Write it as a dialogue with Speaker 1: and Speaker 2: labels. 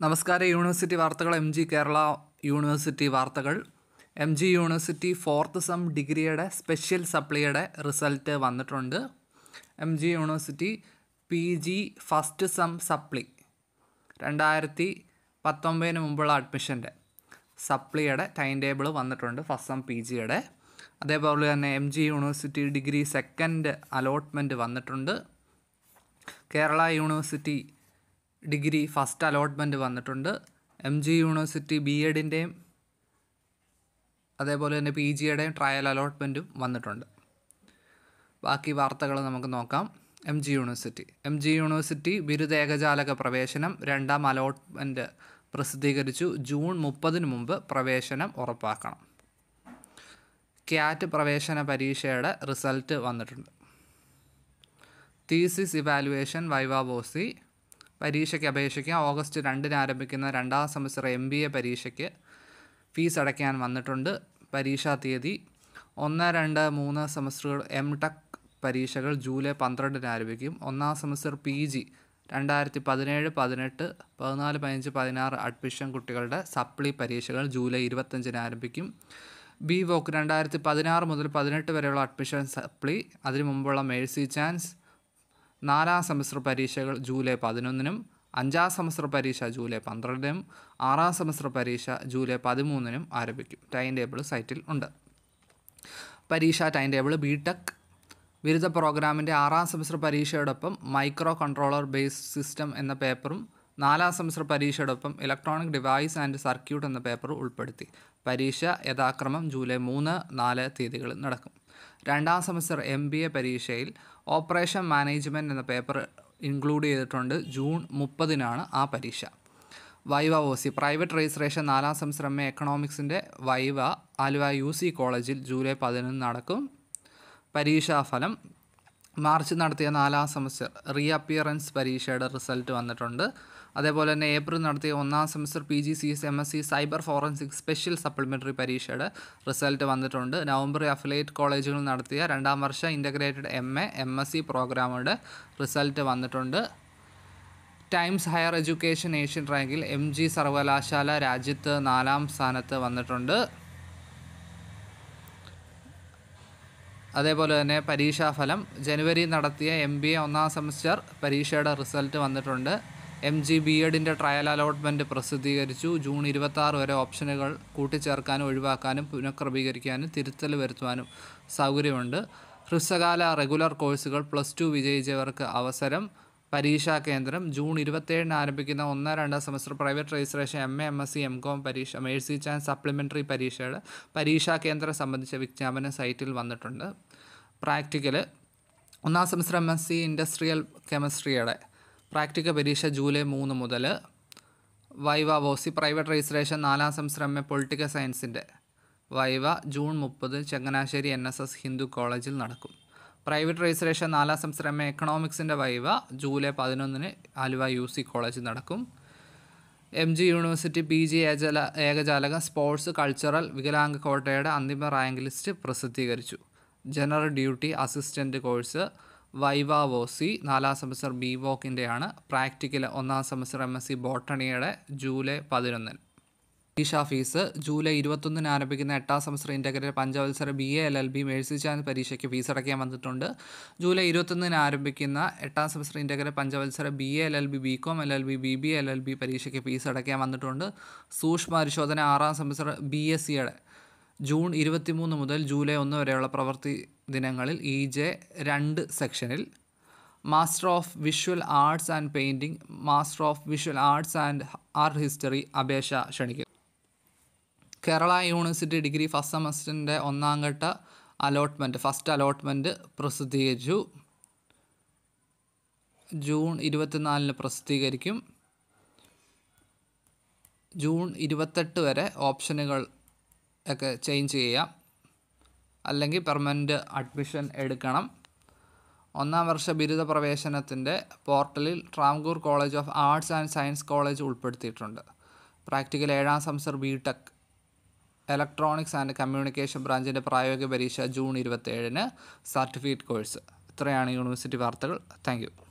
Speaker 1: നമസ്കാരം യൂണിവേഴ്സിറ്റി വാർത്തകൾ M G Kerala university വാർത്തകൾ M G university fourth sem ഡിഗ്രിയുടെ സ്പെഷ്യൽ സപ്ലിയുടെ റിസൾട്ട് വന്നിട്ടുണ്ട് M G university P G first sem സപ്ലി രണ്ടായിരത്തി പത്തൊമ്പതിന് മുമ്പുള്ള അഡ്മിഷൻ്റെ സപ്ലിയുടെ ടൈം ടേബിൾ വന്നിട്ടുണ്ട് ഫസ്റ്റ് സം പി ജിയുടെ അതേപോലെ തന്നെ M G university degree second allotment വന്നിട്ടുണ്ട് Kerala university degree first allotment വന്നിട്ടുണ്ട് എം ജി യൂണിവേഴ്സിറ്റി ബി എഡിൻ്റെയും അതേപോലെ തന്നെ പി ജിയുടെയും ട്രയൽ അലോട്ട്മെൻറ്റും വന്നിട്ടുണ്ട് ബാക്കി വാർത്തകൾ നമുക്ക് നോക്കാം M G university M G university ബിരുദ ഏകജാലക പ്രവേശനം രണ്ടാം അലോട്ട്മെൻറ്റ് പ്രസിദ്ധീകരിച്ചു ജൂൺ മുപ്പതിന് മുമ്പ് പ്രവേശനം ഉറപ്പാക്കണം ക്യാറ്റ് പ്രവേശന പരീക്ഷയുടെ റിസൾട്ട് വന്നിട്ടുണ്ട് തീസിസ് ഇവാലുവേഷൻ വൈവാബോസി പരീക്ഷയ്ക്ക് അപേക്ഷിക്കാൻ ഓഗസ്റ്റ് രണ്ടിന് ആരംഭിക്കുന്ന രണ്ടാം സെമസ്റ്റർ എം ബി എ പരീക്ഷയ്ക്ക് ഫീസ് അടയ്ക്കാൻ വന്നിട്ടുണ്ട് പരീക്ഷാ തീയതി ഒന്ന് രണ്ട് മൂന്ന് സെമസ്റ്ററുകൾ എം ടെക് പരീക്ഷകൾ ജൂലൈ പന്ത്രണ്ടിന് ആരംഭിക്കും ഒന്നാം സെമസ്റ്റർ പി ജി രണ്ടായിരത്തി പതിനേഴ് പതിനെട്ട് പതിനാല് പതിനഞ്ച് പതിനാറ് അഡ്മിഷൻ കുട്ടികളുടെ സപ്ലി പരീക്ഷകൾ ജൂലൈ ഇരുപത്തഞ്ചിന് ആരംഭിക്കും ബി വോക്ക് രണ്ടായിരത്തി പതിനാറ് മുതൽ പതിനെട്ട് വരെയുള്ള അഡ്മിഷൻ സപ്ലി അതിനു മുമ്പുള്ള മേഴ്സി ചാൻസ് നാലാം സെമസ്റ്റർ പരീക്ഷകൾ ജൂലൈ പതിനൊന്നിനും അഞ്ചാം സെമസ്റ്റർ പരീക്ഷ ജൂലൈ പന്ത്രണ്ടിനും ആറാം സെമസ്റ്റർ പരീക്ഷ ജൂലൈ പതിമൂന്നിനും ആരംഭിക്കും ടൈം ടേബിൾ സൈറ്റിൽ ഉണ്ട് പരീക്ഷാ ടൈം ടേബിൾ ബി ടെക് ബിരുദ പ്രോഗ്രാമിൻ്റെ ആറാം സെമസ്റ്റർ പരീക്ഷയോടൊപ്പം മൈക്രോ കൺട്രോളർ ബേസ്ഡ് സിസ്റ്റം എന്ന പേപ്പറും നാലാം സെമസ്റ്റർ പരീക്ഷയോടൊപ്പം ഇലക്ട്രോണിക് ഡിവൈസ് ആൻഡ് സർക്യൂട്ട് എന്ന പേപ്പർ ഉൾപ്പെടുത്തി പരീക്ഷ യഥാക്രമം ജൂലൈ മൂന്ന് നാല് തീയതികളിൽ നടക്കും രണ്ടാം സെമസ്റ്റർ എം ബി എ പരീക്ഷയിൽ ഓപ്പറേഷൻ മാനേജ്മെൻറ്റ് എന്ന പേപ്പർ ഇൻക്ലൂഡ് ചെയ്തിട്ടുണ്ട് ജൂൺ മുപ്പതിനാണ് ആ പരീക്ഷ viva O C private registration നാലാം സെമസ്റ്റർ എം എ എക്കണോമിക്സിൻ്റെ വൈവ ആലുവ യു സി കോളേജിൽ ജൂലൈ പതിനൊന്ന് നടക്കും പരീക്ഷാഫലം മാർച്ച് നടത്തിയ നാലാം സെമസ്റ്റർ റീ അപ്പിയറൻസ് പരീക്ഷയുടെ റിസൾട്ട് വന്നിട്ടുണ്ട് അതേപോലെ തന്നെ ഏപ്രിൽ നടത്തിയ ഒന്നാം semester P G C S M S C cyber forensic special supplementary പരീക്ഷയുടെ റിസൾട്ട് വന്നിട്ടുണ്ട് നവംബർ അഫിലേറ്റ് കോളേജുകൾ നടത്തിയ രണ്ടാം വർഷ integrated M A M S C പ്രോഗ്രാമുകളുടെ റിസൾട്ട് വന്നിട്ടുണ്ട് ടൈംസ് ഹയർ എഡ്യൂക്കേഷൻ ഏഷ്യൻ റാങ്കിൽ എം ജി സർവകലാശാല രാജ്യത്ത് നാലാം സ്ഥാനത്ത് വന്നിട്ടുണ്ട് അതേപോലെ തന്നെ പരീക്ഷാഫലം ജനുവരി നടത്തിയ എം ബി എ ഒന്നാം സെമസ്റ്റർ പരീക്ഷയുടെ റിസൾട്ട് വന്നിട്ടുണ്ട് എം ജി ബി എഡിൻ്റെ ട്രയൽ അലോട്ട്മെൻറ്റ് പ്രസിദ്ധീകരിച്ചു ജൂൺ ഇരുപത്താറ് വരെ ഓപ്ഷനുകൾ കൂട്ടിച്ചേർക്കാനും ഒഴിവാക്കാനും പുനഃക്രമീകരിക്കാനും തിരുത്തൽ വരുത്തുവാനും സൗകര്യമുണ്ട് ഹ്രസ്വകാല റെഗുലർ കോഴ്സുകൾ പ്ലസ് ടു വിജയിച്ചവർക്ക് അവസരം പരീക്ഷാ കേന്ദ്രം ജൂൺ ഇരുപത്തേഴിന് ആരംഭിക്കുന്ന ഒന്ന് രണ്ട് semester private registration M A M S C M com പരീക്ഷ മേഴ്സി ചാൻസ് സപ്ലിമെൻ്ററി പരീക്ഷയുടെ പരീക്ഷാ കേന്ദ്രം സംബന്ധിച്ച വിജ്ഞാപനം സൈറ്റിൽ വന്നിട്ടുണ്ട് പ്രാക്ടിക്കൽ ഒന്നാം semester M S C industrial കെമിസ്ട്രിയുടെ പ്രാക്ടിക്കൽ പരീക്ഷ ജൂലൈ മൂന്ന് മുതൽ വൈവ വോസി പ്രൈവറ്റ് രജിസ്ട്രേഷൻ നാലാം സെമസ്റ്റർ എം എ പൊളിറ്റിക്കൽ സയൻസിൻ്റെ വൈവ ജൂൺ മുപ്പത് Changanassery N S S Hindu കോളേജിൽ നടക്കും പ്രൈവറ്റ് രജിസ്ട്രേഷൻ നാലാം സെമസ്റ്റർ എം എ എക്കണോമിക്സിൻ്റെ വൈവ ജൂലൈ പതിനൊന്നിന് ആലുവ യു സി കോളേജിൽ നടക്കും M G university P G ഏജല ഏകജാലകം സ്പോർട്സ് കൾച്ചറൽ വികലാംഗ കോട്ടയുടെ അന്തിമ റാങ്ക് ലിസ്റ്റ് പ്രസിദ്ധീകരിച്ചു general duty assistant course viva voce നാലാം സെമസ്റ്റർ ബി വോക്കിൻ്റെയാണ് പ്രാക്ടിക്കൽ ഒന്നാം സെമസ്റ്റർ എം എസ് സി ബോട്ടണിയുടെ ജൂലൈ പതിനൊന്നിന് പരീക്ഷാ ഫീസ് ജൂലൈ ഇരുപത്തൊന്നിന് ആരംഭിക്കുന്ന എട്ടാം സെമസ്റ്റർ ഇൻ്റഗ്രേറ്റഡ് പഞ്ചവത്സര B A L L B mercy chance പരീക്ഷയ്ക്ക് ഫീസ് അടയ്ക്കാൻ വന്നിട്ടുണ്ട് ജൂലൈ ഇരുപത്തൊന്നിന് ആരംഭിക്കുന്ന എട്ടാം സെമസ്റ്റർ ഇൻ്റഗ്രേറ്റഡ് പഞ്ചവത്സര B A L L B B com L L B B B L L B പരീക്ഷയ്ക്ക് ഫീസ് അടയ്ക്കാൻ വന്നിട്ടുണ്ട് സൂക്ഷ്മ പരിശോധന ആറാം സെമസ്റ്റർ ബി എസ് സിയുടെ ജൂൺ ഇരുപത്തിമൂന്ന് മുതൽ ജൂലൈ ഒന്ന് വരെയുള്ള പ്രവൃത്തി ദിനങ്ങളിൽ ഇ ജെ രണ്ട് സെക്ഷനിൽ master of visual arts and painting master of visual arts and art history അപേക്ഷ ക്ഷണിക്കും കേരള യൂണിവേഴ്സിറ്റി ഡിഗ്രി ഫസ്റ്റ് സെമസ്റ്ററിൻ്റെ ഒന്നാം ഘട്ട അലോട്ട്മെൻറ്റ് ഫസ്റ്റ് അലോട്ട്മെൻറ്റ് പ്രസിദ്ധീകരിച്ചു ജൂൺ ഇരുപത്തിനാലിന് പ്രസിദ്ധീകരിക്കും ജൂൺ ഇരുപത്തെട്ട് വരെ ഓപ്ഷനുകൾ ഒക്കെ ചേഞ്ച് ചെയ്യാം അല്ലെങ്കിൽ പെർമനൻറ്റ് അഡ്മിഷൻ എടുക്കണം ഒന്നാം വർഷ ബിരുദ പ്രവേശനത്തിൻ്റെ പോർട്ടലിൽ Travancore college of arts and science college ഉൾപ്പെടുത്തിയിട്ടുണ്ട് പ്രാക്ടിക്കൽ ഏഴാം semester B tech electronics and communication ബ്രാഞ്ചിൻ്റെ പ്രായോഗിക പരീക്ഷ ജൂൺ ഇരുപത്തേഴിന് സർട്ടിഫിക്കറ്റ് കോഴ്സ് ഇത്രയാണ് യൂണിവേഴ്സിറ്റി വാർത്തകൾ താങ്ക്